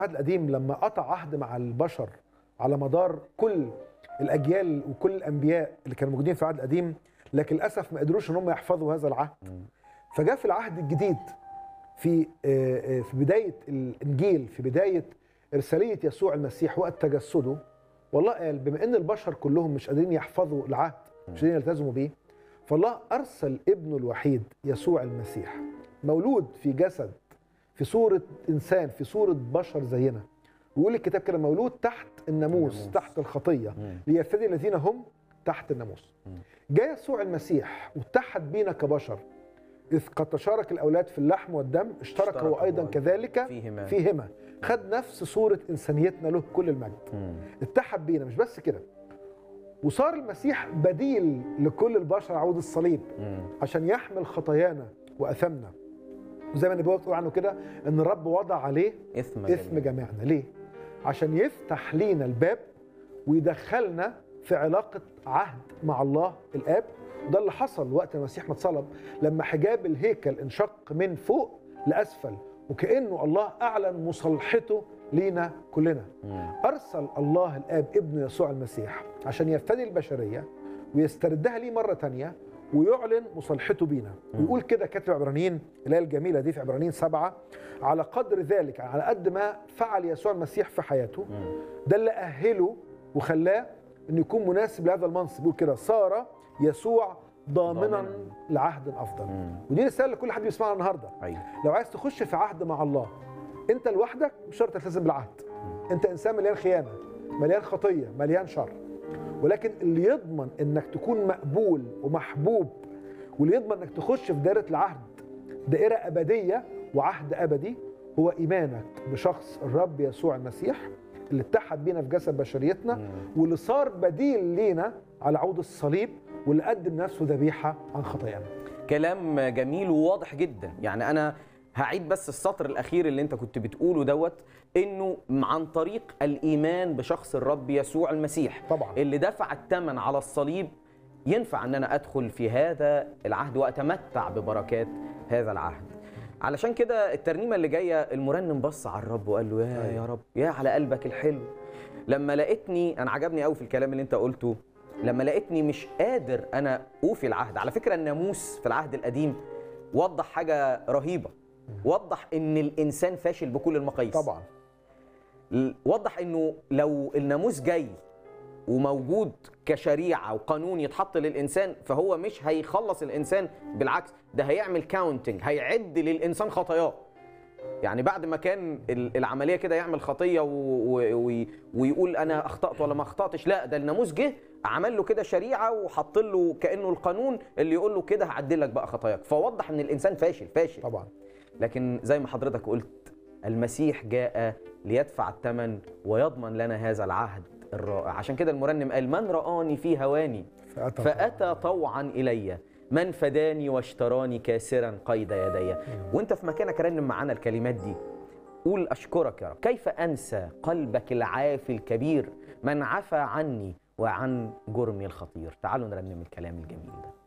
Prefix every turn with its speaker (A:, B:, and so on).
A: العهد القديم لما قطع عهد مع البشر على مدار كل الاجيال وكل الانبياء اللي كانوا موجودين في العهد القديم لكن للاسف ما قدروش ان هم يحفظوا هذا العهد فجاء في العهد الجديد في آه، آه، في بدايه الانجيل في بدايه ارساليه يسوع المسيح وقت تجسده والله قال بما ان البشر كلهم مش قادرين يحفظوا العهد مش قادرين يلتزموا بيه فالله ارسل ابنه الوحيد يسوع المسيح مولود في جسد في صوره انسان في صوره بشر زينا ويقول الكتاب كده مولود تحت الناموس,
B: الناموس.
A: تحت الخطيه
B: مم.
A: ليفتدي الذين هم تحت الناموس
B: مم.
A: جاء يسوع المسيح واتحد بينا كبشر إذ قد تشارك الأولاد في اللحم والدم اشترك
B: اشترك
A: هو أيضا
B: هو
A: كذلك
B: فيهما.
A: فيهما خد نفس صورة إنسانيتنا له كل المجد
B: مم.
A: اتحد بينا مش بس كده وصار المسيح بديل لكل البشر عود الصليب
B: مم.
A: عشان يحمل خطايانا وأثامنا وزي ما النبوة بتقول عنه كده إن الرب وضع عليه
B: اثم
A: اسم
B: جميل.
A: جميعنا ليه؟ عشان يفتح لينا الباب ويدخلنا في علاقة عهد مع الله الآب وده اللي حصل وقت المسيح ما اتصلب لما حجاب الهيكل انشق من فوق لأسفل وكأنه الله أعلن مصالحته لينا كلنا
B: مم.
A: أرسل الله الآب ابنه يسوع المسيح عشان يفتدي البشرية ويستردها ليه مرة تانية ويعلن مصالحته بينا ويقول كده كاتب عبرانيين الآية الجميلة دي في عبرانيين سبعة على قدر ذلك على قد ما فعل يسوع المسيح في حياته
B: مم.
A: ده اللي أهله وخلاه انه يكون مناسب لهذا المنصب يقول كده صار يسوع ضامنا
B: ضامناً.
A: لعهد افضل
B: مم.
A: ودي رساله لكل حد بيسمعنا النهارده
B: ايوه
A: لو عايز تخش في عهد مع الله انت لوحدك مش شرط تلتزم بالعهد انت انسان مليان خيانه مليان خطيه مليان شر ولكن اللي يضمن انك تكون مقبول ومحبوب واللي يضمن انك تخش في دائره العهد دائره ابديه وعهد ابدي هو ايمانك بشخص الرب يسوع المسيح اللي اتحد بينا في جسد بشريتنا
B: مم.
A: واللي صار بديل لينا على عود الصليب واللي قدم نفسه ذبيحه عن خطايانا
B: كلام جميل وواضح جدا يعني انا هعيد بس السطر الاخير اللي انت كنت بتقوله دوت انه عن طريق الايمان بشخص الرب يسوع المسيح
A: طبعا
B: اللي دفع الثمن على الصليب ينفع ان انا ادخل في هذا العهد واتمتع ببركات هذا العهد علشان كده الترنيمه اللي جايه المرنم بص على الرب وقال له يا
A: أيوة.
B: يا رب يا على قلبك الحلو لما لقيتني انا عجبني قوي في الكلام اللي انت قلته لما لقيتني مش قادر انا اوفي العهد على فكره الناموس في العهد القديم وضح حاجه رهيبه وضح ان الانسان فاشل بكل المقاييس
A: طبعا
B: ل- وضح انه لو الناموس جاي وموجود كشريعه وقانون يتحط للانسان فهو مش هيخلص الانسان بالعكس ده هيعمل كاونتنج هيعد للانسان خطاياه يعني بعد ما كان ال- العمليه كده يعمل خطيه و... و... و... ويقول انا اخطات ولا ما اخطاتش لا ده الناموس جه عمل له كده شريعه وحط له كانه القانون اللي يقول له كده هعدل لك بقى خطاياك فوضح ان الانسان فاشل فاشل
A: طبعا
B: لكن زي ما حضرتك قلت المسيح جاء ليدفع الثمن ويضمن لنا هذا العهد الرائع عشان كده المرنم قال من رآني في هواني
A: فأتى
B: فأتى طوعا إلي من فداني واشتراني كاسرا قيد يدي وانت في مكانك رنم معانا الكلمات دي قول أشكرك يا رب كيف أنسى قلبك العافي الكبير من عفى عني وعن جرمي الخطير تعالوا نرنم الكلام الجميل ده